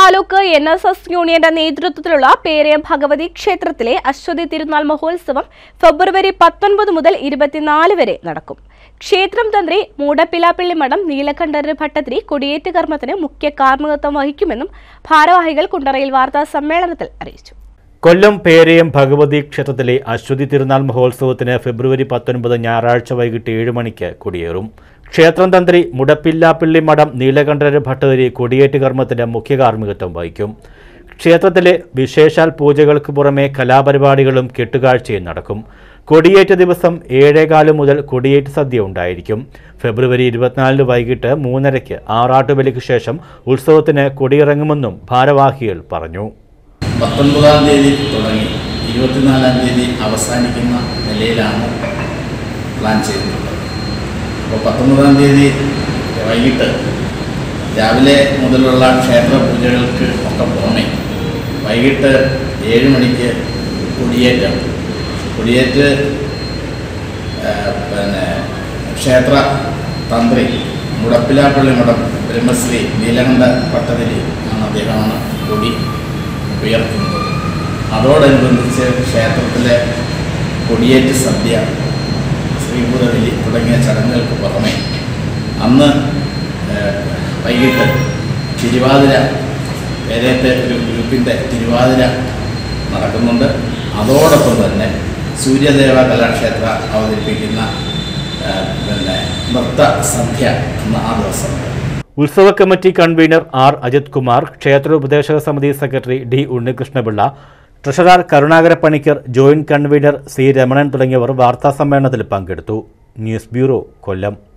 taluk N S S യൂണിയന്റെ നേതൃത്വത്തിലുള്ള പേരയം ഭഗവതി ക്ഷേത്രത്തിലെ അശ്വതി തിരുനാൾ മഹോത്സവം ഫെബ്രുവരി പത്തൊൻപത് മുതൽ ഇരുപത്തിനാല് വരെ നടക്കും ക്ഷേത്രം തന്ത്രി മൂടപ്പിലാപ്പിള്ളി മഠം നീലകണ്ഠര ഭട്ടതിരി കൊടിയേറ്റ് കർമ്മത്തിന് മുഖ്യ കാർമ്മികത്വം വഹിക്കുമെന്നും ഭാരവാഹികൾ കുണ്ടറയിൽ വാർത്താ സമ്മേളനത്തിൽ അറിയിച്ചു കൊല്ലം പേരയം ഭഗവതി ക്ഷേത്രത്തിലെ അശ്വതി തിരുനാൾ മഹോത്സവത്തിന് ഫെബ്രുവരി പത്തൊൻപത് ഞായറാഴ്ച വൈകിട്ട് ഏഴ് മണിക്ക് കൊടിയേറും ക്ഷേത്രം തന്ത്രി മുടപ്പില്ലാപ്പിള്ളി മഠം നീലകണ്ഠര ഭട്ടതിരി കൊടിയേറ്റ് കർമ്മത്തിന്റെ മുഖ്യ കാർമ്മികത്വം വഹിക്കും ക്ഷേത്രത്തിലെ വിശേഷാൽ പൂജകൾക്ക് പുറമെ കലാപരിപാടികളും കെട്ടുകാഴ്ചയും നടക്കും കൊടിയേറ്റ് ദിവസം ഏഴേകാല് മുതൽ കൊടിയേറ്റ് സദ്യ ഉണ്ടായിരിക്കും ഫെബ്രുവരി ഇരുപത്തിനാലിന് വൈകിട്ട് മൂന്നരയ്ക്ക് ആറാട്ടുബലിക്ക് ശേഷം ഉത്സവത്തിന് കൊടിയിറങ്ങുമെന്നും ഭാരവാഹികൾ പറഞ്ഞു പത്തൊൻപതാം തീയതി തുടങ്ങി ഇരുപത്തിനാലാം തീയതി അവസാനിക്കുന്ന നിലയിലാണ് പ്ലാൻ ചെയ്തിട്ടുള്ളത് അപ്പോൾ പത്തൊൻപതാം തീയതി വൈകിട്ട് രാവിലെ മുതലുള്ള ക്ഷേത്ര പൂജകൾക്ക് ഒക്കെ പുറമെ വൈകിട്ട് ഏഴ് മണിക്ക് കൊടിയേറ്റം കൊടിയേറ്റ് ആ, പിന്നെ ക്ഷേത്ര തന്ത്രി മുടപ്പിലാപ്പള്ളി മഠം ബ്രഹ്മശ്രീ നീലകണ്ഠ ഭട്ടതിരി ആണ് അദ്ദേഹമാണ് കൊടി ഉയർത്തുന്നത് അതോടനുബന്ധിച്ച് ക്ഷേത്രത്തിലെ കൊടിയേറ്റ് സദ്യ ശ്രീഭൂതബലി തുടങ്ങിയ ചടങ്ങുകൾക്ക് പുറമെ അന്ന് ഏഹ്, വൈകിട്ട് തിരുവാതിര പേരത്തെ ഒരു ഗ്രൂപ്പിൻ്റെ തിരുവാതിര നടക്കുന്നുണ്ട് അതോടൊപ്പം തന്നെ സൂര്യദേവ കലാക്ഷേത്ര അവതരിപ്പിക്കുന്ന ഏഹ്, പിന്നെ നൃത്ത സന്ധ്യ എന്ന ആ ദിവസം ഉത്സവ committee convener R Ajith Kumar ക്ഷേത്ര ഉപദേശക സമിതി secretary D Unnikrishna Pillai treasurer Karunakara Panicker joint convener C Ramanan തുടങ്ങിയവർ വാർത്താസമ്മേളനത്തിൽ പങ്കെടുത്തു ന്യൂസ് ബ്യൂറോ കൊല്ലം